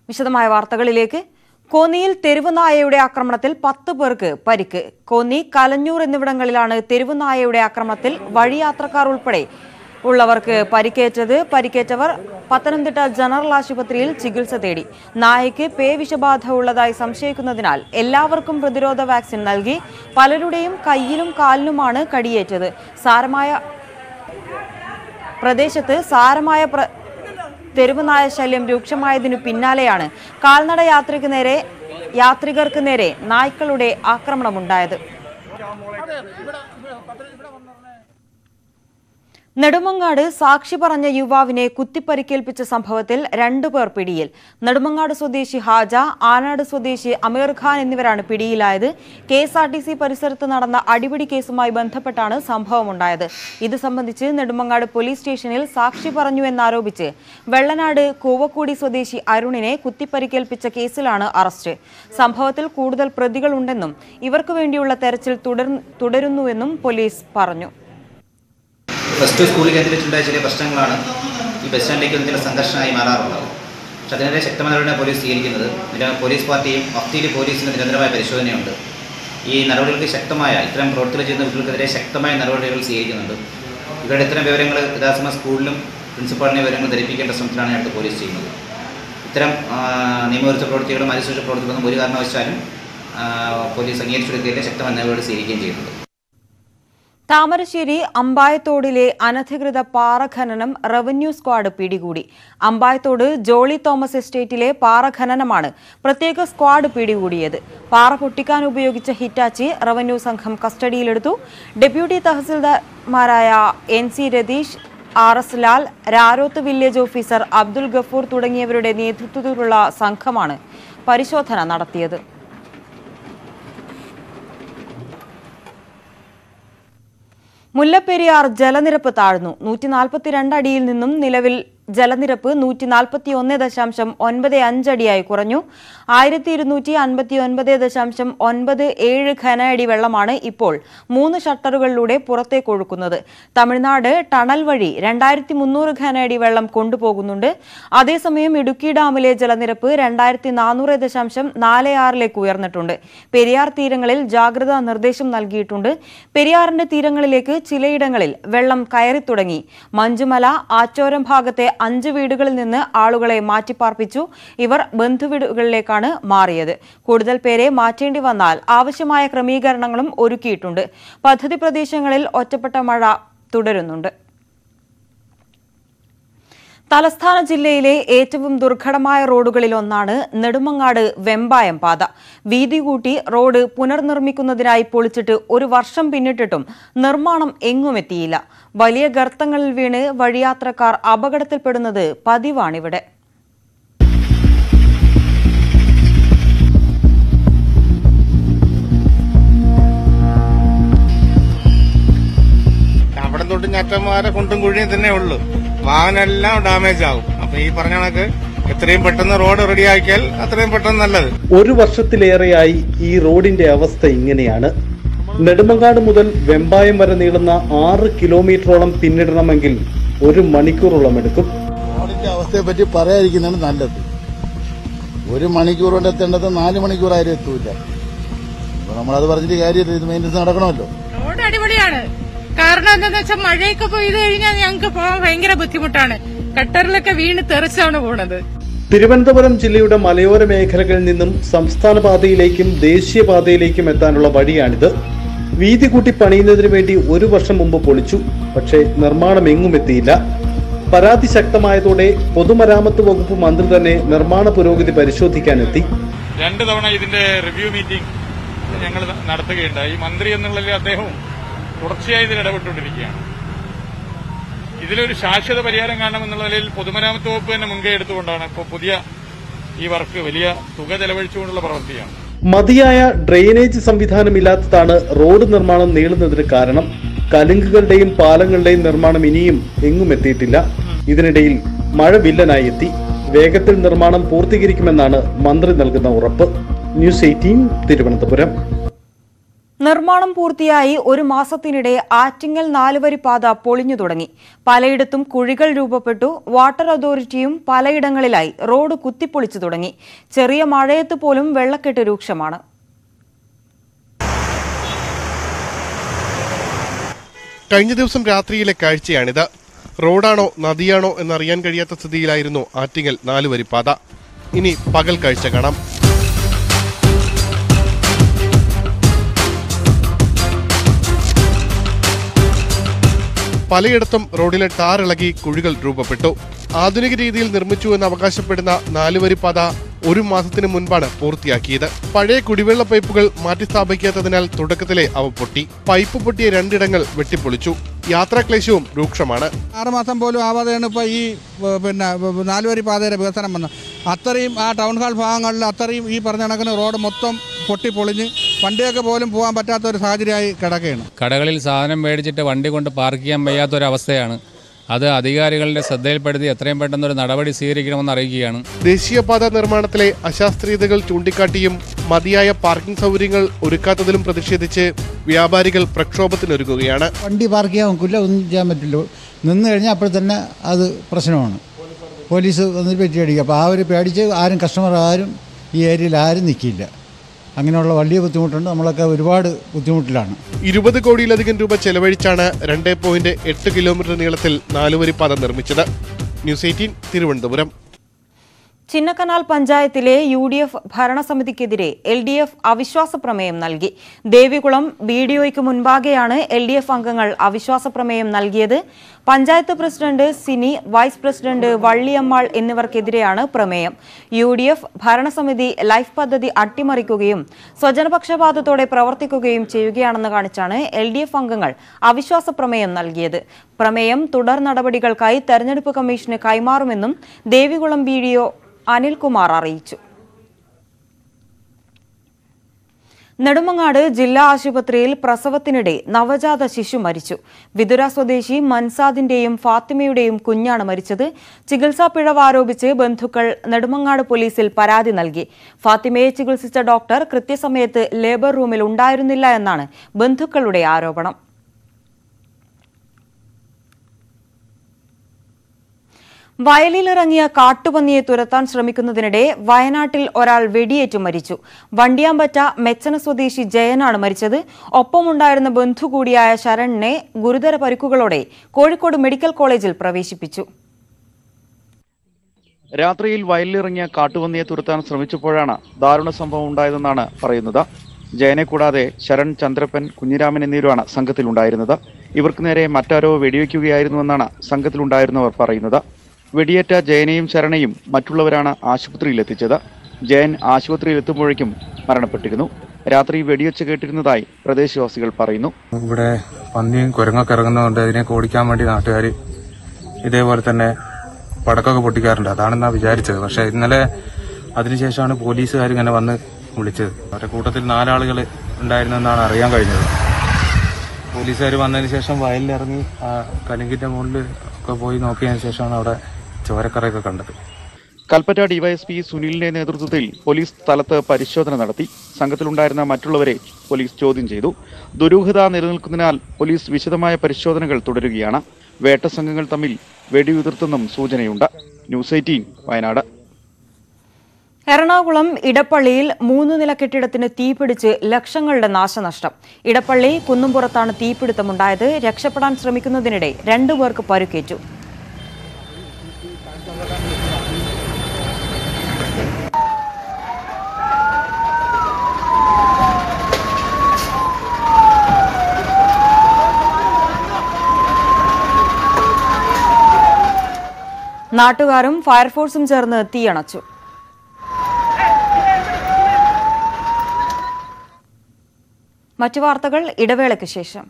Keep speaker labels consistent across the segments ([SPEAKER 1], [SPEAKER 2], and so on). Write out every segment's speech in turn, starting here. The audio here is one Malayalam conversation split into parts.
[SPEAKER 1] വിശദമായ വാർത്തകളിലേക്ക് കോന്നിയിൽ തെരുവുനായയുടെ ആക്രമണത്തിൽ പത്ത് പേർക്ക് പരിക്ക് കോന്നി കലഞ്ഞൂർ എന്നിവിടങ്ങളിലാണ് തെരുവുനായയുടെ ആക്രമണത്തിൽ വഴിയാത്രക്കാർ ഉൾപ്പെടെ ഉള്ളവർക്ക് പരിക്കേറ്റത് പരിക്കേറ്റവർ പത്തനംതിട്ട ജനറൽ ആശുപത്രിയിൽ ചികിത്സ തേടി നായയ്ക്ക് പേ വിഷബാധ ഉള്ളതായി സംശയിക്കുന്നതിനാൽ എല്ലാവർക്കും പ്രതിരോധ വാക്സിൻ നൽകി പലരുടെയും കയ്യിലും കാലിനുമാണ് കടിയേറ്റത് സാരമായ പ്രദേശത്ത് സാരമായ പ്ര- തെരുവുനായ ശല്യം രൂക്ഷമായതിനു പിന്നാലെയാണ് കാൽനട യാത്രിക്ക് നേരെ യാത്രികർക്ക് നേരെ നായ്ക്കളുടെ ആക്രമണമുണ്ടായത് നെടുമങ്ങാട് സാക്ഷി പറഞ്ഞ യുവാവിനെ കുത്തിപ്പരിക്കേൽപ്പിച്ച സംഭവത്തിൽ രണ്ടുപേർ പിടിയിൽ നെടുമങ്ങാട് സ്വദേശി ഹാജ ആനാട് സ്വദേശി അമീർ ഖാൻ എന്നിവരാണ് പിടിയിലായത് K S R T C പരിസരത്ത് നടന്ന അടിപിടി കേസുമായി ബന്ധപ്പെട്ടാണ് സംഭവമുണ്ടായത് ഇത് സംബന്ധിച്ച് നെടുമങ്ങാട് പോലീസ് സ്റ്റേഷനിൽ സാക്ഷി പറഞ്ഞു എന്നാരോപിച്ച് വെള്ളനാട് കൂവക്കൂടി സ്വദേശി അരുണിനെ കുത്തിപ്പരിക്കേൽപ്പിച്ച കേസിലാണ് അറസ്റ്റ് സംഭവത്തിൽ കൂടുതൽ പ്രതികളുണ്ടെന്നും ഇവർക്ക് വേണ്ടിയുള്ള തെരച്ചിൽ തുടർ- തുടരുന്നുവെന്നും പോലീസ് പറഞ്ഞു
[SPEAKER 2] പ്ലസ് ടു സ്കൂളിൽ കേന്ദ്രീകരിച്ചുണ്ടായ ചില പ്രശ്നങ്ങളാണ് ഈ ബസ് സ്റ്റാൻഡിലേക്ക് ചില സംഘർഷമായി മാറാറുള്ളത് പക്ഷെ അതിനെതിരെ ശക്തമായ നടപടിയാണ് പോലീസ് സ്വീകരിക്കുന്നത് ഇതിന് പോലീസ് പാർട്ടിയും മഫ്തിയിലെ പോലീസിന് നിരന്തരമായ പരിശോധനയുണ്ട് ഈ നടപടികൾക്ക് ശക്തമായ ഇത്തരം പ്രവൃത്തികൾ ചെയ്യുന്ന കുട്ടികൾക്കെതിരെ ശക്തമായ നടപടികൾ സ്വീകരിക്കുന്നുണ്ട് ഇവരുടെ ഇത്തരം വിവരങ്ങൾ യഥാസമയം സ്കൂളിലും പ്രിൻസിപ്പാളിനെ വിവരങ്ങൾ ധരിപ്പിക്കേണ്ട ശ്രമത്തിലാണ് അടുത്ത് പോലീസ് ചെയ്യുന്നത് ഇത്തരം ആ, നിയമവിരുദ്ധ പ്രവൃത്തികളും അതിശോഷ പ്രവൃത്തികളൊന്നും ഒരു കാരണവശാലും ആ, പോലീസ് അംഗീകരിച്ചെടുക്കുകയില്ല ശക്തമായ നടപടി സ്വീകരിക്കുകയും ചെയ്യുന്നത്
[SPEAKER 1] താമരശ്ശേരി അമ്പായത്തോടിലെ അനധികൃത പാറ ഖനനം റവന്യൂ സ്ക്വാഡ് പിടികൂടി അമ്പായത്തോട് ജോളി തോമസ് എസ്റ്റേറ്റിലെ പാറ ഖനനമാണ് പ്രത്യേക സ്ക്വാഡ് പിടികൂടിയത് പാറ പൊട്ടിക്കാൻ ഉപയോഗിച്ച ഹിറ്റാച്ചി റവന്യൂ സംഘം കസ്റ്റഡിയിലെടുത്തു ഡെപ്യൂട്ടി തഹസിൽദാർമാരായ N C Ratheesh R S Lal Raroth village officer Abdul Gafoor തുടങ്ങിയവരുടെ നേതൃത്വത്തിലുള്ള സംഘമാണ് പരിശോധന നടത്തിയത് മുല്ലപ്പെരിയാർ ജലനിരപ്പ് താഴ്ന്നു നൂറ്റി നാൽപ്പത്തിരണ്ട് അടിയിൽ നിന്നും നിലവിൽ ജലനിരപ്പ് നൂറ്റി നാൽപ്പത്തി ഒന്ന് ദശാംശം ഒൻപത് അഞ്ചടിയായി കുറഞ്ഞു ആയിരത്തി ഇരുന്നൂറ്റി അൻപത്തി ഒൻപത് ദശാംശം ഒൻപത് ഏഴ് ഘനഅടി വെള്ളമാണ് ഇപ്പോൾ മൂന്ന് ഷട്ടറുകളിലൂടെ പുറത്തേക്ക് ഒഴുക്കുന്നത് തമിഴ്നാട് ടണൽ വഴി രണ്ടായിരത്തി മുന്നൂറ് ഘനഅടി വെള്ളം കൊണ്ടുപോകുന്നുണ്ട് അതേസമയം ഇടുക്കി ഡാമിലെ ജലനിരപ്പ് രണ്ടായിരത്തി നാനൂറ് ദശാംശം നാല് ആറിലേക്ക് ഉയർന്നിട്ടുണ്ട് പെരിയാർ തീരങ്ങളിൽ ജാഗ്രതാ നിർദ്ദേശം നൽകിയിട്ടുണ്ട് പെരിയാറിന്റെ തീരങ്ങളിലേക്ക് ചിലയിടങ്ങളിൽ വെള്ളം കയറി തുടങ്ങി മഞ്ചുമല ആറ്റോരം ഭാഗത്തെ അഞ്ച് വീടുകളിൽ നിന്ന് ആളുകളെ മാറ്റിപ്പാർപ്പിച്ചു ഇവർ ബന്ധുവീടുകളിലേക്കാണ് മാറിയത് കൂടുതൽ പേരെ മാറ്റേണ്ടി വന്നാൽ ആവശ്യമായ ക്രമീകരണങ്ങളും ഒരുക്കിയിട്ടുണ്ട് പദ്ധതി പ്രദേശങ്ങളിൽ ഒറ്റപ്പെട്ട മഴ തുടരുന്നുണ്ട് തലസ്ഥാന ജില്ലയിലെ ഏറ്റവും ദുർഘടമായ റോഡുകളിൽ ഒന്നാണ് നെടുമങ്ങാട് വെമ്പായം പാത വീതി കൂട്ടി റോഡ് പുനർനിർമ്മിക്കുന്നതിനായി പൊളിച്ചിട്ട് ഒരു വർഷം പിന്നിട്ടിട്ടും നിർമ്മാണം എങ്ങുമെത്തിയില്ല വലിയ ഗർത്തങ്ങളിൽ വീണ് വഴിയാത്രക്കാർ അപകടത്തിൽപ്പെടുന്നത് പതിവാണിവിടെ
[SPEAKER 3] അവിടെ തൊട്ട് ഞറ്റന്മാരെ കുണ്ടും കുഴിയും തന്നെ ഉള്ളു വാഹനമെല്ലാം ഡാമേജ് ആവും അപ്പൊ ഈ പറഞ്ഞ കണക്ക് എത്രയും പെട്ടെന്ന് റോഡ് റെഡിയാക്കിയാൽ അത്രയും പെട്ടെന്ന് നല്ലത്
[SPEAKER 4] ഒരു വർഷത്തിലേറെയായി ഈ റോഡിന്റെ അവസ്ഥ ഇങ്ങനെയാണ് നെടുമങ്ങാട് മുതൽ വെമ്പായം വരെ നീളുന്ന ആറ് കിലോമീറ്ററോളം പിന്നിടണമെങ്കിൽ ഒരു മണിക്കൂറോളം എടുക്കും
[SPEAKER 5] റോഡിന്റെ അവസ്ഥയെ പറ്റി പറയാതിരിക്കുന്നതാണ് നല്ലത് ഒരു മണിക്കൂർ കൊണ്ട് എത്തേണ്ടത് നാല് മണിക്കൂറായാലും എത്തൂല അപ്പൊ നമ്മളത് പറഞ്ഞിട്ട് കാര്യമില്ല ഇത് മെയിൻ്റെസ് നടക്കണമല്ലോ
[SPEAKER 6] റോഡ് അടിപൊളിയാണ് കാരണം എന്താന്ന് വെച്ചാൽ മഴയൊക്കെ പെയ്ത് കഴിഞ്ഞാൽ ഞങ്ങൾക്ക് പോകാൻ ഭയങ്കര ബുദ്ധിമുട്ടാണ് കട്ടറിലൊക്കെ വീണ് തെറിച്ചാണ് പോണത്
[SPEAKER 4] തിരുവനന്തപുരം ജില്ലയുടെ മലയോര മേഖലകളിൽ നിന്നും സംസ്ഥാന പാതയിലേക്കും ദേശീയപാതയിലേക്കും എത്താനുള്ള വഴിയാണിത് വീതി കൂട്ടി പണിയുന്നതിന് വേണ്ടി ഒരു വർഷം മുമ്പ് പൊളിച്ചു പക്ഷേ നിർമ്മാണം എങ്ങും എത്തിയില്ല പരാതി ശക്തമായതോടെ പൊതുമരാമത്ത് വകുപ്പ് മന്ത്രി തന്നെ നിർമ്മാണ പുരോഗതി പരിശോധിക്കാനെത്തി
[SPEAKER 7] രണ്ട് തവണ ഇതിന്റെ റിവ്യൂ മീറ്റിംഗ് ഞങ്ങൾ നടത്തുകയുണ്ടായി മന്ത്രി എന്നുള്ളതിൽ അദ്ദേഹവും തുടർച്ചയായി ഇതിൽ ഇടപെട്ടുകൊണ്ടിരിക്കുകയാണ് ഇതിലൊരു ശാശ്വത പരിഹാരം കാണണമെന്നുള്ള നിലയിൽ പൊതുമരാമത്ത് വകുപ്പ് തന്നെ മുൻകൈ എടുത്തുകൊണ്ടാണ് ഇപ്പോൾ പുതിയ ഈ വർക്ക് വലിയ തുക ചെലവഴിച്ചുകൊണ്ടുള്ള പ്രവൃത്തിയാണ്
[SPEAKER 4] മതിയായ ഡ്രെയിനേജ് സംവിധാനമില്ലാത്തതാണ് റോഡ് നിർമ്മാണം നീളുന്നതിന് കാരണം കലുങ്കുകളുടെയും പാലങ്ങളുടെയും നിർമ്മാണം ഇനിയും എങ്ങും എത്തിയിട്ടില്ല ഇതിനിടയിൽ മഴ വില്ലനായി എത്തി വേഗത്തിൽ നിർമ്മാണം പൂർത്തീകരിക്കുമെന്നാണ് മന്ത്രി നൽകുന്ന ഉറപ്പ് ന്യൂസ് എയ്റ്റീൻ തിരുവനന്തപുരം
[SPEAKER 1] നിർമ്മാണം പൂർത്തിയായി ഒരു മാസത്തിനിടെ ആറ്റിങ്ങൽ നാലുവരി പാത പൊളിഞ്ഞു തുടങ്ങി പലയിടത്തും കുഴികൾ രൂപപ്പെട്ടു വാട്ടർ അതോറിറ്റിയും പലയിടങ്ങളിലായി റോഡ് കുത്തിപ്പൊളിച്ചു തുടങ്ങി ചെറിയ മഴയത്ത് പോലും വെള്ളക്കെട്ട് രൂക്ഷമാണ്
[SPEAKER 8] കഴിഞ്ഞ ദിവസം രാത്രിയിലെ കാഴ്ചയാണിത് റോഡാണോ നദിയാണോ എന്നറിയാൻ കഴിയാത്ത സ്ഥിതിയിലായിരുന്നു ആറ്റിങ്ങൽ നാലുവരിപ്പാത ഇനി പകൽ കാഴ്ച കാണാം പലയിടത്തും റോഡിലെ ടാർ ഇളകി കുഴികൾ രൂപപ്പെട്ടു ആധുനിക രീതിയിൽ നിർമ്മിച്ചു എന്ന് അവകാശപ്പെടുന്ന നാലുവരിപ്പാത ഒരു മാസത്തിന് മുൻപാണ് പൂർത്തിയാക്കിയത് പഴയ കുടിവെള്ള പൈപ്പുകൾ മാറ്റിസ്ഥാപിക്കാത്തതിനാൽ തുടക്കത്തിലെ അവ പൊട്ടി പൈപ്പ് പൊട്ടിയ രണ്ടിടങ്ങൾ വെട്ടിപ്പൊളിച്ചു യാത്രാക്ലേശവും രൂക്ഷമാണ്
[SPEAKER 9] ആറുമാസം പോലും ആവാതെയാണ് ഇപ്പോൾ ഈ ഏഹ്, പിന്നെ ഏഹ്, നാലുവരി പാതയുടെ വികസനം വന്നത് അത്രയും ആ ടൗൺ ഹാൾ ഭാഗങ്ങളിൽ അത്രയും ഈ പറഞ്ഞ കണക്കിന് റോഡ് മൊത്തം പൊട്ടിപ്പൊളിഞ്ഞ് വണ്ടിയൊക്കെ പോലും പോകാൻ പറ്റാത്ത ഒരു സാഹചര്യമായി കിടക്കുകയാണ്
[SPEAKER 10] കടകളിൽ സാധനം മേടിച്ചിട്ട് വണ്ടി കൊണ്ട് പാർക്ക് ചെയ്യാൻ വയ്യാത്തൊരവസ്ഥയാണ് അത് അധികാരികളുടെ ശ്രദ്ധയിൽപ്പെടുത്തി എത്രയും പെട്ടെന്ന് ഒരു നടപടി സ്വീകരിക്കണമെന്ന് അറിയിക്കുകയാണ്
[SPEAKER 8] ദേശീയപാത നിർമ്മാണത്തിലെ അശാസ്ത്രീയതകൾ ചൂണ്ടിക്കാട്ടിയും മതിയായ പാർക്കിംഗ് സൗകര്യങ്ങൾ ഒരുക്കാത്തതിലും പ്രതിഷേധിച്ച് വ്യാപാരികൾ പ്രക്ഷോഭത്തിനൊരുങ്ങുകയാണ്
[SPEAKER 11] വണ്ടി പാർക്ക് ചെയ്യാൻ ഒക്കില്ല ഒന്നും ചെയ്യാൻ പറ്റില്ല നിന്ന് കഴിഞ്ഞാൽ അപ്പോൾ തന്നെ അത് പ്രശ്നമാണ് പോലീസ് വന്ന് പെറ്റിയടിക്കുക അപ്പോൾ ആ ഒരു പേടിച്ച് ആരും കസ്റ്റമർ ആരും ഈ ഏരിയയിൽ ആരും നിൽക്കില്ല അങ്ങനെയുള്ള വലിയ ബുദ്ധിമുട്ടുണ്ട് നമ്മളൊക്കെ ഒരുപാട് ബുദ്ധിമുട്ടിലാണ്
[SPEAKER 8] ഇരുപത് കോടിയിലധികം രൂപ ചെലവഴിച്ചാണ് രണ്ട് പോയിന്റ് എട്ട് കിലോമീറ്റർ നീളത്തിൽ നാലുവരിപ്പാത നിർമ്മിച്ചത് ന്യൂസ് എയ്റ്റീൻ തിരുവനന്തപുരം
[SPEAKER 1] ചിന്നക്കനാൽ പഞ്ചായത്തിലെ യു ഡി എഫ് ഭരണസമിതിക്കെതിരെ എൽ ഡി എഫ് അവിശ്വാസ പ്രമേയം നൽകി ദേവികുളം ബി ഡി ഒയ്ക്ക് മുൻപാകെയാണ് എൽ ഡി എഫ് അംഗങ്ങൾ അവിശ്വാസ പ്രമേയം നൽകിയത് panchayat president Sini vice president Valliyammal എന്നിവർക്കെതിരെയാണ് പ്രമേയം യു ഡി എഫ് ഭരണസമിതി ലൈഫ് പദ്ധതി അട്ടിമറിക്കുകയും സ്വജനപക്ഷപാതത്തോടെ പ്രവർത്തിക്കുകയും ചെയ്യുകയാണെന്ന് കാണിച്ചാണ് എൽ ഡി എഫ് അംഗങ്ങൾ അവിശ്വാസ പ്രമേയം നൽകിയത് പ്രമേയം തുടർ നടപടികൾക്കായി തെരഞ്ഞെടുപ്പ് കമ്മീഷന് കൈമാറുമെന്നും Devikulam B D O Anilkumar അറിയിച്ചു നെടുമങ്ങാട് ജില്ലാ ആശുപത്രിയിൽ പ്രസവത്തിനിടെ നവജാത ശിശു മരിച്ചു വിതുര സ്വദേശി മൻസാദിന്റെയും ഫാത്തിമയുടെയും കുഞ്ഞാണ് മരിച്ചത് ചികിത്സാ പിഴവ് ആരോപിച്ച് ബന്ധുക്കൾ നെടുമങ്ങാട് പോലീസിൽ പരാതി നൽകി ഫാത്തിമയെ ചികിത്സിച്ച ഡോക്ടർ കൃത്യസമയത്ത് ലേബർ റൂമിൽ ഉണ്ടായിരുന്നില്ല എന്നാണ് ബന്ധുക്കളുടെ ആരോപണം വയലിലിറങ്ങിയ കാട്ടുപന്നിയെ തുരത്താൻ ശ്രമിക്കുന്നതിനിടെ വയനാട്ടിൽ ഒരാൾ വെടിയേറ്റ് മരിച്ചു വണ്ടിയാമ്പറ്റ മെച്ചന സ്വദേശി ജയനാണ് മരിച്ചത് ഒപ്പമുണ്ടായിരുന്ന ബന്ധു കൂടിയായ ശരണിനെ ഗുരുതര പരിക്കുകളോടെ കോഴിക്കോട് മെഡിക്കൽ കോളേജിൽ പ്രവേശിപ്പിച്ചു
[SPEAKER 12] രാത്രിയിൽ വയലിലിറങ്ങിയ കാട്ടുപന്നിയെ തുരത്താൻ ശ്രമിച്ചപ്പോഴാണ് ദാരുണ സംഭവം ഉണ്ടായതെന്നാണ് പറയുന്നത് ജയനെ കൂടാതെ ശരൺ ചന്ദ്രപ്പൻ കുഞ്ഞിരാമൻ എന്നിവരാണ് സംഘത്തിലുണ്ടായിരുന്നത് ഇവർക്ക് നേരെ മറ്റാരോ വെടിവെക്കുകയായിരുന്നുവെന്നാണ് സംഘത്തിലുണ്ടായിരുന്നവർ പറയുന്നത് വെടിയേറ്റ ജയനെയും ശരണയും മറ്റുള്ളവരാണ് ആശുപത്രിയിൽ എത്തിച്ചത് ജയൻ ആശുപത്രിയിൽ എത്തുമ്പോഴേക്കും മരണപ്പെട്ടിരുന്നു രാത്രി വെടിവെച്ച് കേട്ടിരുന്നതായി പ്രദേശവാസികൾ പറയുന്നു
[SPEAKER 13] ഇവിടെ പന്നിയും കുരങ്ങൊക്കെ ഇറങ്ങുന്നതുകൊണ്ട് അതിനെ ഓടിക്കാൻ വേണ്ടി നാട്ടുകാർ ഇതേപോലെ തന്നെ പടക്കമൊക്കെ പൊട്ടിക്കാറുണ്ട് അതാണെന്നാ വിചാരിച്ചത് പക്ഷെ ഇന്നലെ അതിനുശേഷമാണ് പോലീസുകാർ ഇങ്ങനെ വന്ന് വിളിച്ചത് അവരുടെ കൂട്ടത്തിൽ നാലാളുകൾ ഉണ്ടായിരുന്നെന്നാണ് അറിയാൻ കഴിഞ്ഞത് പോലീസുകാർ വന്നതിന് ശേഷം വയലിലിറങ്ങി ആ കലുങ്കിന്റെ മുകളിൽ ഒക്കെ പോയി നോക്കിയതിന് ശേഷമാണ് അവിടെ ചോരക്കറയൊക്കെ കണ്ടത്
[SPEAKER 12] കൽപ്പറ്റ ഡിവൈഎസ്പി സുനിലിന്റെ നേതൃത്വത്തിൽ പോലീസ് സ്ഥലത്ത് പരിശോധന നടത്തി സംഘത്തിലുണ്ടായിരുന്ന മറ്റുള്ളവരെ പോലീസ് ചോദ്യം ചെയ്തു ദുരൂഹത നിലനിൽക്കുന്നതിനാൽ പോലീസ് വിശദമായ പരിശോധനകൾ തുടരുകയാണ് വേട്ട സംഘങ്ങൾ തമ്മിൽ വെടിയുതിർത്തെന്നും സൂചനയുണ്ട് ന്യൂസ് എയ്റ്റീൻ വയനാട്
[SPEAKER 1] എറണാകുളം ഇടപ്പള്ളിയിൽ മൂന്ന് നില കെട്ടിടത്തിന് തീപിടിച്ച് ലക്ഷങ്ങളുടെ നാശനഷ്ടം ഇടപ്പള്ളി കുന്നുംപുറത്താണ് തീപിടുത്തമുണ്ടായത് രക്ഷപ്പെടാൻ ശ്രമിക്കുന്നതിനിടെ രണ്ടുപേർക്ക് പരുക്കേറ്റു നാട്ടുകാരും ഫയർഫോഴ്സും ചേർന്ന് തീയണച്ചു മറ്റു വാർത്തകൾ ഇടവേളയ്ക്ക് ശേഷം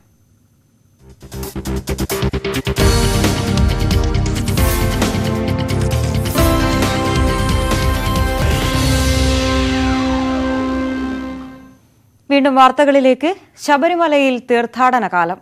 [SPEAKER 1] വീണ്ടും വാർത്തകളിലേക്ക് ശബരിമലയിൽ തീർത്ഥാടന കാലം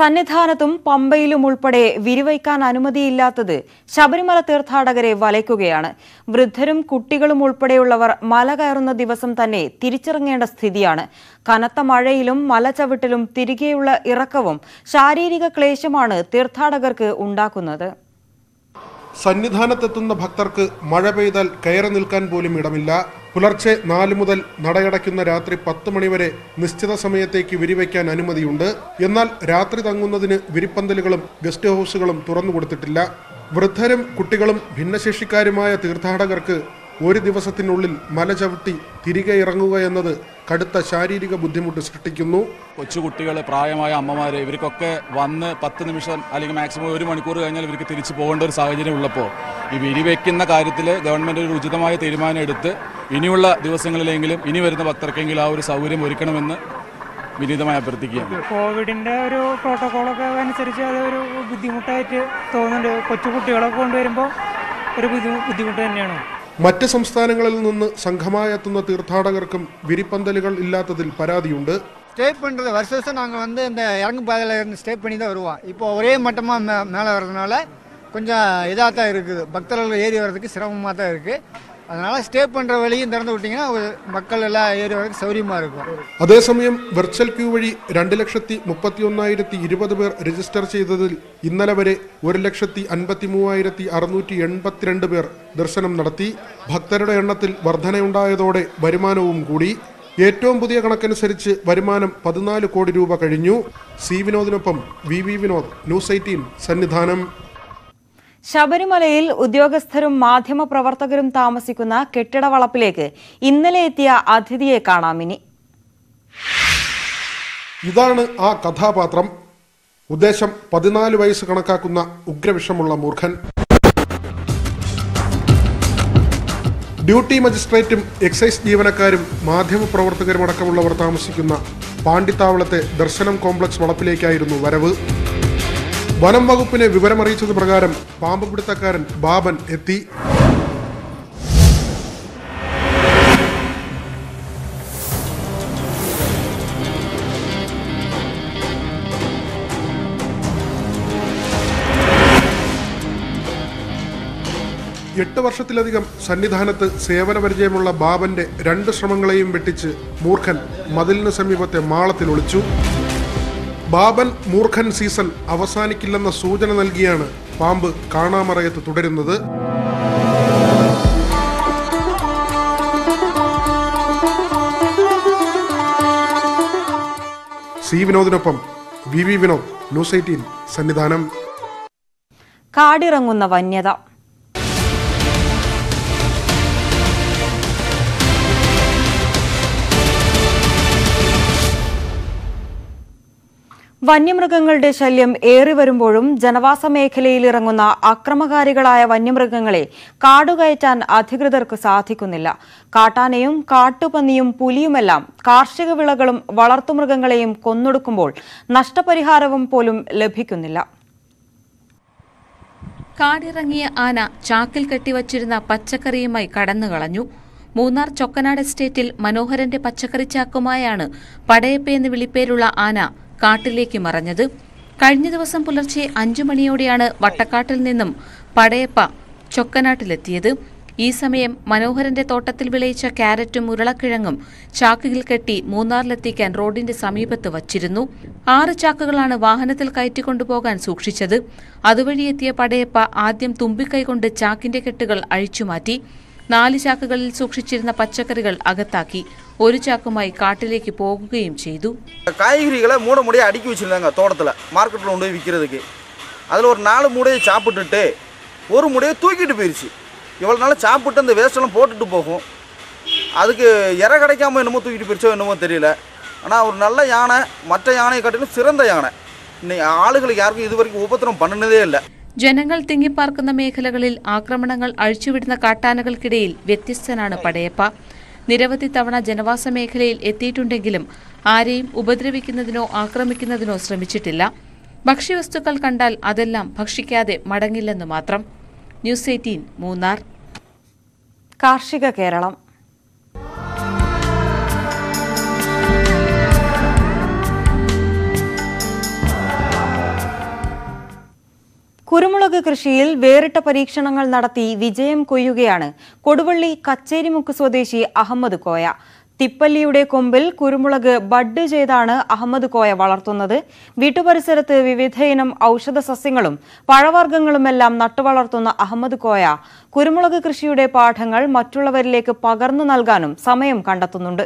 [SPEAKER 1] സന്നിധാനത്തും പമ്പയിലും ഉൾപ്പെടെ വിരിവയ്ക്കാൻ അനുമതിയില്ലാത്തത് ശബരിമല തീർത്ഥാടകരെ വലയ്ക്കുകയാണ് വൃദ്ധരും കുട്ടികളും ഉൾപ്പെടെയുള്ളവർ മല കയറുന്ന ദിവസം തന്നെ തിരിച്ചിറങ്ങേണ്ട സ്ഥിതിയാണ് കനത്ത മഴയിലും മലചവിട്ടിലും തിരികെയുള്ള ഇറക്കവും ശാരീരിക ക്ലേശമാണ് തീർത്ഥാടകർക്ക് ഉണ്ടാക്കുന്നത്
[SPEAKER 8] സന്നിധാനത്തെത്തുന്ന ഭക്തർക്ക് മഴ പെയ്താൽ കയറി നിൽക്കാൻ പോലും ഇടമില്ല പുലർച്ചെ നാല് മുതൽ നടയടയ്ക്കുന്ന രാത്രി പത്ത് മണിവരെ നിശ്ചിത സമയത്തേക്ക് വിരിവയ്ക്കാൻ അനുമതിയുണ്ട് എന്നാൽ രാത്രി തങ്ങുന്നതിന് വിരിപ്പന്തലുകളും ഗസ്റ്റ് ഹൗസുകളും തുറന്നു കൊടുത്തിട്ടില്ല വൃദ്ധരും കുട്ടികളും ഭിന്നശേഷിക്കാരുമായ തീർത്ഥാടകർക്ക് ഒരു ദിവസത്തിനുള്ളിൽ മല ചവിട്ടി തിരികെ ഇറങ്ങുക എന്നത് കടുത്ത ശാരീരിക ബുദ്ധിമുട്ട് സൃഷ്ടിക്കുന്നു
[SPEAKER 14] കൊച്ചുകുട്ടികൾ പ്രായമായ അമ്മമാർ ഇവർക്കൊക്കെ വന്ന് പത്ത് നിമിഷം അല്ലെങ്കിൽ മാക്സിമം ഒരു മണിക്കൂർ കഴിഞ്ഞാൽ ഇവർക്ക് തിരിച്ചു പോകേണ്ട ഒരു സാഹചര്യം ഉള്ളപ്പോൾ ഈ വിരിവെക്കുന്ന കാര്യത്തിൽ ഗവൺമെൻറ് ഒരു ഉചിതമായ തീരുമാനം എടുത്ത് ഇനിയുള്ള ദിവസങ്ങളിലെങ്കിലും ഇനി വരുന്ന ഭക്തർക്കെങ്കിലും ആ ഒരു സൗകര്യം ഒരുക്കണമെന്ന് വിനീതമായി അഭ്യർത്ഥിക്കുകയാണ്
[SPEAKER 15] കോവിഡിന്റെ ഒരു പ്രോട്ടോകോളൊക്കെ അനുസരിച്ച് അത് ഒരു ബുദ്ധിമുട്ടായിട്ട് തോന്നുന്നുണ്ട് കൊച്ചു കുട്ടികളൊക്കെ കൊണ്ടുവരുമ്പോൾ ഒരു ബുദ്ധി- ബുദ്ധിമുട്ട് തന്നെയാണ്
[SPEAKER 8] മറ്റ് സംസ്ഥാനങ്ങളിൽ നിന്ന് സംഘമായി എത്തുന്ന തീർത്ഥാടകർക്കും വിരിപ്പന്തലുകൾ ഇല്ലാത്തതിൽ പരാതിയുണ്ട്
[SPEAKER 16] ஸ்டே பண்ணுறது வருஷ வருஷம் நாங்கள் வந்து இந்த இறங்கு பாதையில் இருந்து ஸ்டே பண்ணி தான் வருவோம் இப்போ ஒரே மட்டமாக மே மேலே வர்றதுனால கொஞ்சம் இதாக தான் இருக்குது பக்தர்கள் ஏறி வர்றதுக்கு சிரமமாக தான் இருக்குது அதனால் ஸ்டே பண்ணுற வழியும் திறந்து விட்டிங்கன்னா ஒரு மக்கள் எல்லாம் ஏறி வர்றதுக்கு சௌரியமாக இருக்கும்
[SPEAKER 8] അതേസമയം വെർച്വൽ ക്യൂ വഴി രണ്ട് ലക്ഷത്തി മുപ്പത്തി ഒന്നായിരത്തി ഇരുപത് പേർ രജിസ്റ്റർ ചെയ്തതിൽ ഇന്നലെ വരെ ഒരു ലക്ഷത്തി അൻപത്തി മൂവായിരത്തി അറുന്നൂറ്റി എൺപത്തിരണ്ട് പേർ ദർശനം നടത്തി ഭക്തരുടെ എണ്ണത്തിൽ വർധനയുണ്ടായതോടെ വരുമാനവും കൂടി ഏറ്റവും പുതിയ കണക്കനുസരിച്ച് വരുമാനം പതിനാല് കോടി രൂപ കഴിഞ്ഞു സി വിനോദിനൊപ്പം V V Vinod news eighteen Sannidhanam
[SPEAKER 1] ശബരിമലയിൽ ഉദ്യോഗസ്ഥരും മാധ്യമപ്രവർത്തകരും താമസിക്കുന്ന കെട്ടിട വളപ്പിലേക്ക് ഇന്നലെ എത്തിയ അതിഥിയെ കാണാം ഇനി
[SPEAKER 8] ഇതാണ് ആ കഥാപാത്രം ഉദ്ദേശം പതിനാല് വയസ്സ് കണക്കാക്കുന്ന ഉഗ്രവിഷമുള്ള മൂർഖൻ ഡ്യൂട്ടി മജിസ്ട്രേറ്റും എക്സൈസ് ജീവനക്കാരും മാധ്യമപ്രവർത്തകരും അടക്കമുള്ളവർ താമസിക്കുന്ന പാണ്ടിത്താവളത്തെ ദർശനം കോംപ്ലക്സ് വളപ്പിലേക്കായിരുന്നു വരവ് വനം വകുപ്പിനെ വിവരമറിയിച്ചത് പ്രകാരം പാമ്പ് പിടുത്തക്കാരൻ ബാബൻ എത്തി എട്ട് വർഷത്തിലധികം സന്നിധാനത്ത് സേവന പരിചയമുള്ള ബാബന്റെ രണ്ട് ശ്രമങ്ങളെയും വെട്ടിച്ച് മൂർഖൻ മതിലിന് സമീപത്തെ മാളത്തിൽ ഒളിച്ചു ബാബൻ മൂർഖൻ സീസൺ അവസാനിക്കില്ലെന്ന സൂചന നൽകിയാണ് പാമ്പ് കാണാമറയത്ത് തുടരുന്നത് സി വിനോദിനൊപ്പം V V Vinod news eighteen Sannidhanam
[SPEAKER 1] കാടിറങ്ങുന്ന വന്യത വന്യമൃഗങ്ങളുടെ ശല്യം ഏറി വരുമ്പോഴും ജനവാസ മേഖലയിൽ ഇറങ്ങുന്ന അക്രമകാരികളായ വന്യമൃഗങ്ങളെ കാടുകയറ്റാൻ അധികൃതർക്ക് സാധിക്കുന്നില്ല കാട്ടാനയും കാട്ടുപന്നിയും പുലിയുമെല്ലാം കാർഷിക വിളകളും വളർത്തുമൃഗങ്ങളെയും കൊന്നൊടുക്കുമ്പോൾ നഷ്ടപരിഹാരവും പോലും ലഭിക്കുന്നില്ല
[SPEAKER 17] കാടിറങ്ങിയ ആന ചാക്കിൽ കെട്ടിവച്ചിരുന്ന പച്ചക്കറിയുമായി കടന്നു കളഞ്ഞു മൂന്നാർ ചൊക്കനാട് എസ്റ്റേറ്റിൽ മനോഹരന്റെ പച്ചക്കറി ചാക്കുമായാണ് പടയപ്പ എന്ന് വിളിപ്പേരുള്ള ആന കാട്ടിലേക്ക് മറഞ്ഞത് കഴിഞ്ഞ ദിവസം പുലർച്ചെ അഞ്ചു മണിയോടെയാണ് വട്ടക്കാട്ടിൽ നിന്നും പടയപ്പ ചൊക്കനാട്ടിലെത്തിയത് ഈ സമയം മനോഹരന്റെ തോട്ടത്തിൽ വിളയിച്ച ക്യാരറ്റും ഉരുളക്കിഴങ്ങും ചാക്കുകൾ കെട്ടി മൂന്നാറിലെത്തിക്കാൻ റോഡിന്റെ സമീപത്ത് വച്ചിരുന്നു ആറ് ചാക്കുകളാണ് വാഹനത്തിൽ കയറ്റിക്കൊണ്ടുപോകാൻ സൂക്ഷിച്ചത് അതുവഴി എത്തിയ പടയപ്പ ആദ്യം തുമ്പിക്കൈ കൊണ്ട് ചാക്കിന്റെ കെട്ടുകൾ അഴിച്ചുമാറ്റി നാല് ചാക്കുകളിൽ സൂക്ഷിച്ചിരുന്ന പച്ചക്കറികൾ അകത്താക്കി ഒരു ചാക്കുമായി കാട്ടിലേക്ക് പോകുകയും ചെയ്തു
[SPEAKER 18] காய்கறிகளை மூட மூடையாக அடுக்கி வச்சுருந்தாங்க தோட்டத்தில் மார்க்கெட்டில் கொண்டு போய் விற்கிறதுக்கு அதில் ஒரு நாலு மூடையை சாப்பிட்டுட்டு ஒரு மூடையை தூக்கிட்டு போயிடுச்சு இவ்வளோ நாள் சாப்பிட்டு அந்த வேஸ்டெல்லாம் போட்டுட்டு போகும் அதுக்கு இறை கிடைக்காம என்னமோ தூக்கிட்டு போயிடுச்சோ என்னமோ தெரியல ஆனால் ஒரு நல்ல யானை மற்ற யானையை காட்டிலும் சிறந்த யானை இன்னைக்கு ஆளுகளுக்கு யாருக்கும் இது வரைக்கும் உபத்திரம் பண்ணினதே இல்லை
[SPEAKER 17] ജനങ്ങൾ തിങ്ങിപ്പാർക്കുന്ന മേഖലകളിൽ ആക്രമണങ്ങൾ അഴിച്ചുവിടുന്ന കാട്ടാനകൾക്കിടയിൽ വ്യത്യസ്തനാണ് പടയപ്പ നിരവധി തവണ ജനവാസ മേഖലയിൽ എത്തിയിട്ടുണ്ടെങ്കിലും ആരെയും ഉപദ്രവിക്കുന്നതിനോ ആക്രമിക്കുന്നതിനോ ശ്രമിച്ചിട്ടില്ല ഭക്ഷ്യവസ്തുക്കൾ കണ്ടാൽ അതെല്ലാം ഭക്ഷിക്കാതെ മടങ്ങില്ലെന്ന് മാത്രം ന്യൂസ് എയ്റ്റീൻ മൂന്നാർ
[SPEAKER 1] കാർഷിക കേരളം കുരുമുളക് കൃഷിയിൽ വേറിട്ട പരീക്ഷണങ്ങൾ നടത്തി വിജയം കൊയ്യുകയാണ് കൊടുവള്ളി കച്ചേരിമുക്ക് സ്വദേശി അഹമ്മദ് കോയ തിപ്പല്ലിയുടെ കൊമ്പിൽ കുരുമുളക് ബഡ് ചെയ്താണ് അഹമ്മദ് കോയ വളർത്തുന്നത് വീട്ടുപരിസരത്ത് വിവിധയിനം ഔഷധ സസ്യങ്ങളും പഴവർഗ്ഗങ്ങളുമെല്ലാം നട്ടുവളർത്തുന്ന അഹമ്മദ് കോയ കുരുമുളക് കൃഷിയുടെ പാഠങ്ങൾ മറ്റുള്ളവരിലേക്ക് പകർന്നു നൽകാനും സമയം കണ്ടെത്തുന്നുണ്ട്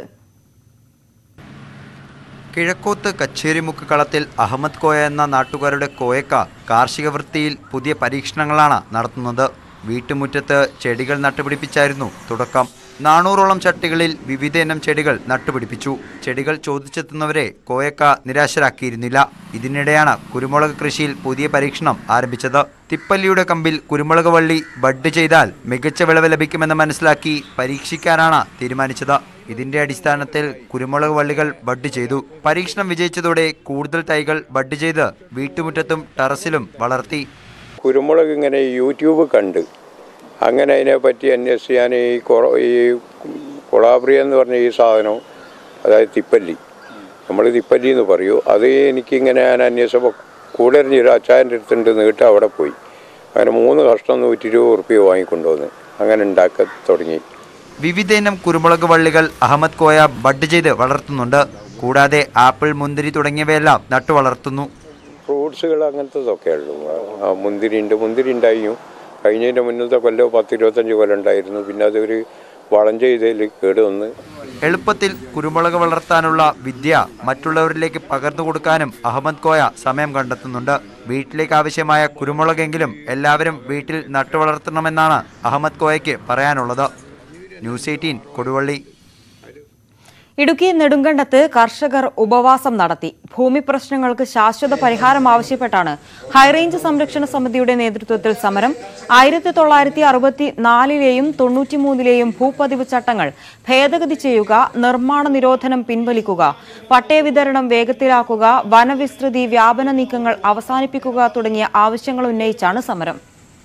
[SPEAKER 19] കിഴക്കോത്ത് കച്ചേരിമുക്ക് കളത്തിൽ അഹമ്മദ് കോയ എന്ന നാട്ടുകാരുടെ കോയക്ക കാർഷിക വൃത്തിയിൽ പുതിയ പരീക്ഷണങ്ങളാണ് നടത്തുന്നത് വീട്ടുമുറ്റത്ത് ചെടികൾ നട്ടുപിടിപ്പിച്ചായിരുന്നു തുടക്കം നാനൂറോളം ചട്ടികളിൽ വിവിധ ഇനം ചെടികൾ നട്ടുപിടിപ്പിച്ചു ചെടികൾ ചോദിച്ചെത്തുന്നവരെ കോയക്ക നിരാശരാക്കിയിരുന്നില്ല ഇതിനിടെയാണ് കുരുമുളക് കൃഷിയിൽ പുതിയ പരീക്ഷണം ആരംഭിച്ചത് തിപ്പല്ലിയുടെ കമ്പിൽ കുരുമുളക് വള്ളി ബഡ് ചെയ്താൽ മികച്ച വിളവ് ലഭിക്കുമെന്ന് മനസ്സിലാക്കി പരീക്ഷിക്കാനാണ് തീരുമാനിച്ചത് ഇതിന്റെ അടിസ്ഥാനത്തിൽ കുരുമുളക് വള്ളികൾ ബഡ് ചെയ്തു പരീക്ഷണം വിജയിച്ചതോടെ കൂടുതൽ തൈകൾ ബഡ് ചെയ്ത് വീട്ടുമുറ്റത്തും ടെറസിലും വളർത്തി
[SPEAKER 20] കുരുമുളക് ഇങ്ങനെ യൂട്യൂബ് കണ്ട് അങ്ങനെ അതിനെപ്പറ്റി അന്വേഷിച്ച് ഞാൻ ഈ കൊറ ഈ കൊളാബ്രിയ എന്ന് പറഞ്ഞ ഈ സാധനം അതായത് തിപ്പല്ലി നമ്മൾ തിപ്പല്ലി എന്ന് പറയൂ അത് എനിക്കിങ്ങനെ ഞാൻ അന്വേഷിച്ചപ്പോൾ കൂടെ ഒരു അച്ചായൻ്റെ അടുത്തുണ്ട് നീട്ട് അവിടെ പോയി അങ്ങനെ മൂന്ന് കഷ്ണം നൂറ്റി ഇരുപത് ഉറുപ്പ്യ വാങ്ങിക്കൊണ്ടുവന്ന് അങ്ങനെ ഉണ്ടാക്കാൻ തുടങ്ങി
[SPEAKER 19] വിവിധ ഇനം കുരുമുളക് വള്ളികൾ അഹമ്മദ് കോയ ബഡ് ചെയ്ത് വളർത്തുന്നുണ്ട് കൂടാതെ ആപ്പിൾ മുന്തിരി തുടങ്ങിയവയെല്ലാം നട്ടു വളർത്തുന്നു
[SPEAKER 20] ഫ്രൂട്ട്സുകൾ അങ്ങനത്തതൊക്കെ ഉള്ളൂ ആ മുന്തിരി ഉണ്ട് മുന്തിരി ഉണ്ടായിരുന്നു കഴിഞ്ഞതിൻ്റെ മുന്നത്തെ കൊല്ലം പത്ത് ഇരുപത്തഞ്ച് കൊല്ലം ഉണ്ടായിരുന്നു പിന്നെ അതൊരു വളം ചെയ്തതിൽ കേട് വന്ന്
[SPEAKER 19] എളുപ്പത്തിൽ കുരുമുളക് വളർത്താനുള്ള വിദ്യ മറ്റുള്ളവരിലേക്ക് പകർന്നു കൊടുക്കാനും അഹമ്മദ് കോയ സമയം കണ്ടെത്തുന്നുണ്ട് വീട്ടിലേക്ക് ആവശ്യമായ കുരുമുളകെങ്കിലും എല്ലാവരും വീട്ടിൽ നട്ടു വളർത്തണമെന്നാണ് അഹമ്മദ് കോയയ്ക്ക് പറയാനുള്ളത് ന്യൂസ് എയ്റ്റീൻ കൊടുവള്ളി
[SPEAKER 1] ഇടുക്കി നെടുങ്കണ്ടത്ത് കർഷകർ ഉപവാസം നടത്തി ഭൂമി പ്രശ്നങ്ങൾക്ക് ശാശ്വത പരിഹാരം ആവശ്യപ്പെട്ടാണ് ഹൈറേഞ്ച് സംരക്ഷണ സമിതിയുടെ നേതൃത്വത്തിൽ സമരം ആയിരത്തി തൊള്ളായിരത്തി അറുപത്തി നാലിലെയും തൊണ്ണൂറ്റിമൂന്നിലെയും ഭൂപതിവ് ചട്ടങ്ങൾ ഭേദഗതി ചെയ്യുക നിർമ്മാണ നിരോധനം പിൻവലിക്കുക പട്ടയ വിതരണം വേഗത്തിലാക്കുക വനവിസ്തൃതി വ്യാപന നീക്കങ്ങൾ അവസാനിപ്പിക്കുക തുടങ്ങിയ ആവശ്യങ്ങൾ ഉന്നയിച്ചാണ് സമരം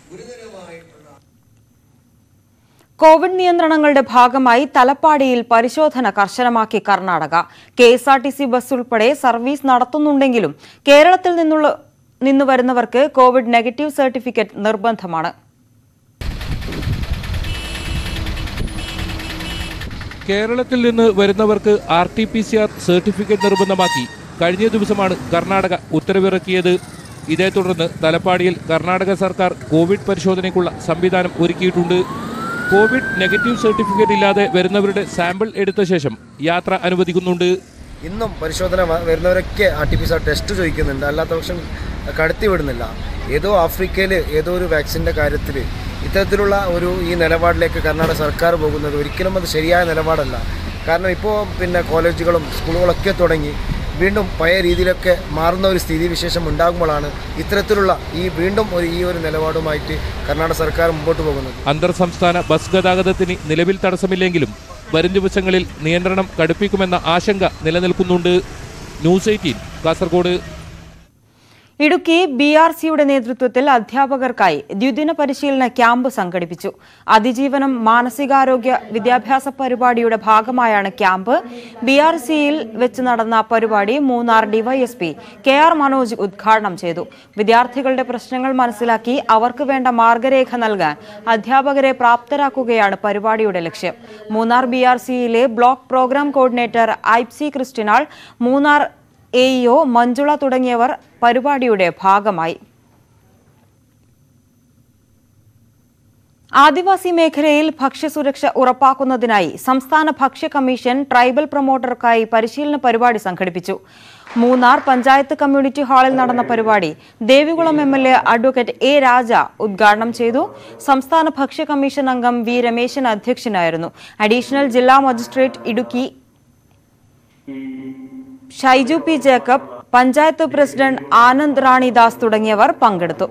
[SPEAKER 1] കോവിഡ് നിയന്ത്രണങ്ങളുടെ ഭാഗമായി തലപ്പാടിയിൽ പരിശോധന കർശനമാക്കി Karnataka K S R T C bus ഉൾപ്പെടെ സർവീസ് നടത്തുന്നുണ്ടെങ്കിലും കേരളത്തിൽ നിന്നുള്ള നിന്ന് വരുന്നവർക്ക് കോവിഡ് നെഗറ്റീവ് സർട്ടിഫിക്കറ്റ് നിർബന്ധമാണ്
[SPEAKER 21] കേരളത്തിൽ നിന്ന് വരുന്നവർക്ക് R T P C R certificate നിർബന്ധമാക്കി കഴിഞ്ഞ ദിവസമാണ് കർണാടക ഉത്തരവിറക്കിയത് ഇതേ തുടർന്ന് തലപ്പാടിയിൽ കർണാടക സർക്കാർ കോവിഡ് പരിശോധനയ്ക്കുള്ള സംവിധാനം ഒരുക്കിയിട്ടുണ്ട് കോവിഡ് നെഗറ്റീവ് സർട്ടിഫിക്കറ്റ് ഇല്ലാതെ വരുന്നവരുടെ സാമ്പിൾ എടുത്ത ശേഷം യാത്ര അനുവദിക്കുന്നുണ്ട്
[SPEAKER 22] ഇന്നും പരിശോധന വ- വരുന്നവരൊക്കെ R T P C R test ചോദിക്കുന്നുണ്ട് അല്ലാത്ത പക്ഷം കടത്തി വിടുന്നില്ല ഏതോ ആഫ്രിക്കയിൽ ഏതോ ഒരു വാക്സിൻ്റെ കാര്യത്തിൽ ഇത്തരത്തിലുള്ള ഒരു ഈ നിലപാടിലേക്ക് കർണാടക സർക്കാർ പോകുന്നത് ഒരിക്കലും അത് ശരിയായ നിലപാടല്ല കാരണം ഇപ്പോൾ പിന്നെ കോളേജുകളും സ്കൂളുകളൊക്കെ തുടങ്ങി വീണ്ടും പഴയ രീതിയിലൊക്കെ മാറുന്ന ഒരു സ്ഥിതിവിശേഷം ഉണ്ടാകുമ്പോഴാണ് ഇത്തരത്തിലുള്ള ഈ വീണ്ടും ഒരു ഈ ഒരു നിലപാടുമായിട്ട് കർണാടക സർക്കാർ മുമ്പോട്ട് പോകുന്നത്
[SPEAKER 21] അന്തർ സംസ്ഥാന ബസ് ഗതാഗതത്തിന് നിലവിൽ തടസ്സമില്ലെങ്കിലും വരും ദിവസങ്ങളിൽ നിയന്ത്രണം കടുപ്പിക്കുമെന്ന ആശങ്ക നിലനിൽക്കുന്നുണ്ട് news eighteen Kasaragod
[SPEAKER 1] Idukki B R സിയുടെ നേതൃത്വത്തിൽ അധ്യാപകർക്കായി ദ്വിദിന പരിശീലന ക്യാമ്പ് സംഘടിപ്പിച്ചു അതിജീവനം മാനസികാരോഗ്യ വിദ്യാഭ്യാസ പരിപാടിയുടെ ഭാഗമായാണ് ക്യാമ്പ് ബി ആർ സിയിൽ വെച്ച് നടന്ന പരിപാടി Munnar DYSP K R Manoj ഉദ്ഘാടനം ചെയ്തു വിദ്യാർത്ഥികളുടെ പ്രശ്നങ്ങൾ മനസ്സിലാക്കി അവർക്ക് വേണ്ട മാർഗരേഖ നൽകാൻ അധ്യാപകരെ പ്രാപ്തരാക്കുകയാണ് പരിപാടിയുടെ ലക്ഷ്യം മൂന്നാർ ബി ആർ സിയിലെ ബ്ലോക്ക് പ്രോഗ്രാം കോർഡിനേറ്റർ ഐപ്സി ക്രിസ്റ്റിനാൾ മൂന്നാർ എ ഇഒ മഞ്ജുള തുടങ്ങിയവർ പരിപാടിയുടെ ഭാഗമായി ആദിവാസി മേഖലയിൽ ഭക്ഷ്യസുരക്ഷ ഉറപ്പാക്കുന്നതിനായി സംസ്ഥാന ഭക്ഷ്യ കമ്മീഷൻ ട്രൈബൽ പ്രൊമോട്ടർക്കായി പരിശീലന പരിപാടി സംഘടിപ്പിച്ചു മൂന്നാർ പഞ്ചായത്ത് കമ്മ്യൂണിറ്റി ഹാളിൽ നടന്ന പരിപാടി Devikulam M L A advocate A Raja ഉദ്ഘാടനം ചെയ്തു സംസ്ഥാന ഭക്ഷ്യ കമ്മീഷൻ അംഗം വി രമേശൻ അധ്യക്ഷനായിരുന്നു അഡീഷണൽ ജില്ലാ magistrate Idukki Shaiju P Jacob panchayat president Anand Ranidas തുടങ്ങിയവർ പങ്കെടുത്തു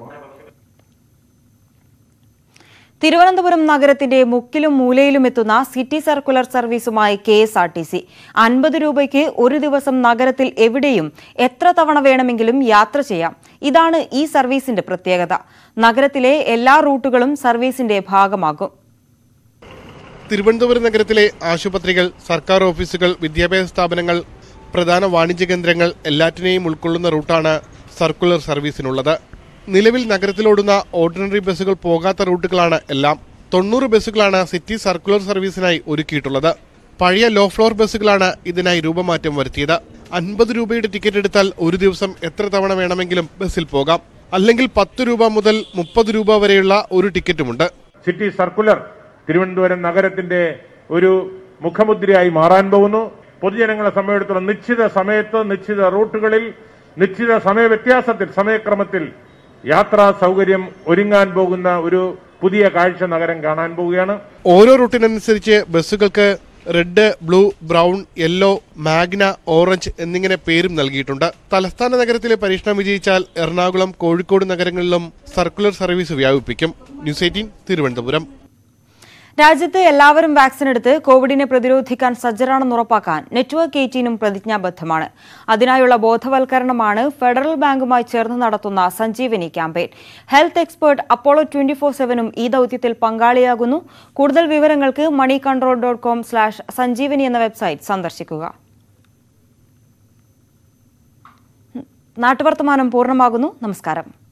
[SPEAKER 1] തിരുവനന്തപുരം നഗരത്തിന്റെ മുക്കിലും മൂലയിലും എത്തുന്ന സിറ്റി സർക്കുലർ സർവീസുമായി K S R T C അൻപത് രൂപയ്ക്ക് ഒരു ദിവസം നഗരത്തിൽ എവിടെയും എത്ര തവണ വേണമെങ്കിലും യാത്ര ചെയ്യാം ഇതാണ് ഈ സർവീസിന്റെ പ്രത്യേകത നഗരത്തിലെ എല്ലാ റൂട്ടുകളും സർവീസിന്റെ ഭാഗമാകും
[SPEAKER 8] തിരുവനന്തപുരം നഗരത്തിലെ ആശുപത്രികൾ സർക്കാർ ഓഫീസുകൾ വിദ്യാഭ്യാസ സ്ഥാപനങ്ങൾ പ്രധാന വാണിജ്യ കേന്ദ്രങ്ങൾ എല്ലാറ്റിനെയും ഉൾക്കൊള്ളുന്ന റൂട്ടാണ് സർക്കുലർ സർവീസിനുള്ളത് നിലവിൽ നഗരത്തിലോടുന്ന ഓർഡിനറി ബസ്സുകൾ പോകാത്ത റൂട്ടുകളാണ് എല്ലാം തൊണ്ണൂറ് ബസ്സുകളാണ് സിറ്റി സർക്കുലർ സർവീസിനായി ഒരുക്കിയിട്ടുള്ളത് പഴയ ലോ ഫ്ലോർ ബസ്സുകളാണ് ഇതിനായി രൂപമാറ്റം വരുത്തിയത് അൻപത് രൂപയുടെ ടിക്കറ്റ് എടുത്താൽ ഒരു ദിവസം എത്ര തവണ വേണമെങ്കിലും ബസ്സിൽ പോകാം അല്ലെങ്കിൽ പത്ത് രൂപ മുതൽ മുപ്പത് രൂപ വരെയുള്ള ഒരു ടിക്കറ്റുമുണ്ട്
[SPEAKER 2] സിറ്റി സർക്കുലർ തിരുവനന്തപുരം നഗരത്തിന്റെ ഒരു മുഖമുദ്രയായി മാറാൻ പോകുന്നു പൊതുജനങ്ങളെ സംബന്ധിച്ചിടത്തോളം നിശ്ചിത സമയത്ത് നിശ്ചിത റൂട്ടുകളിൽ നിശ്ചിത സമയ വ്യത്യാസത്തിൽ സമയക്രമത്തിൽ യാത്രാ സൗകര്യം ഒരുങ്ങാൻ പോകുന്ന ഒരു പുതിയ കാഴ്ച നഗരം കാണാൻ പോവുകയാണ്
[SPEAKER 8] ഓരോ റൂട്ടിനനുസരിച്ച് ബസ്സുകൾക്ക് red blue brown yellow magna orange എന്നിങ്ങനെ പേരും നൽകിയിട്ടുണ്ട് തലസ്ഥാന നഗരത്തിലെ പരീക്ഷണം വിജയിച്ചാൽ എറണാകുളം കോഴിക്കോട് നഗരങ്ങളിലും സർക്കുലർ സർവീസ് വ്യാപിപ്പിക്കും ന്യൂസ് എയ്റ്റീൻ തിരുവനന്തപുരം
[SPEAKER 1] രാജ്യത്ത് എല്ലാവരും വാക്സിൻ എടുത്ത് കോവിഡിനെ പ്രതിരോധിക്കാൻ സജ്ജരാണെന്ന് ഉറപ്പാക്കാൻ നെറ്റ്വർക്ക് എയ്റ്റീനും പ്രതിജ്ഞാബദ്ധമാണ് അതിനായുള്ള ബോധവൽക്കരണമാണ് ഫെഡറൽ ബാങ്കുമായി ചേർന്ന് നടത്തുന്ന Sanjeevani campaign health expert Apollo twenty four സെവനും ഈ ദൌത്യത്തിൽ പങ്കാളിയാകുന്നു കൂടുതൽ വിവരങ്ങൾക്ക് money control dot com slash Sanjeevani എന്ന വെബ്സൈറ്റ് സന്ദർശിക്കുക നാട്ടുവർത്തമാനം പൂർണ്ണമാകുന്നു നമസ്കാരം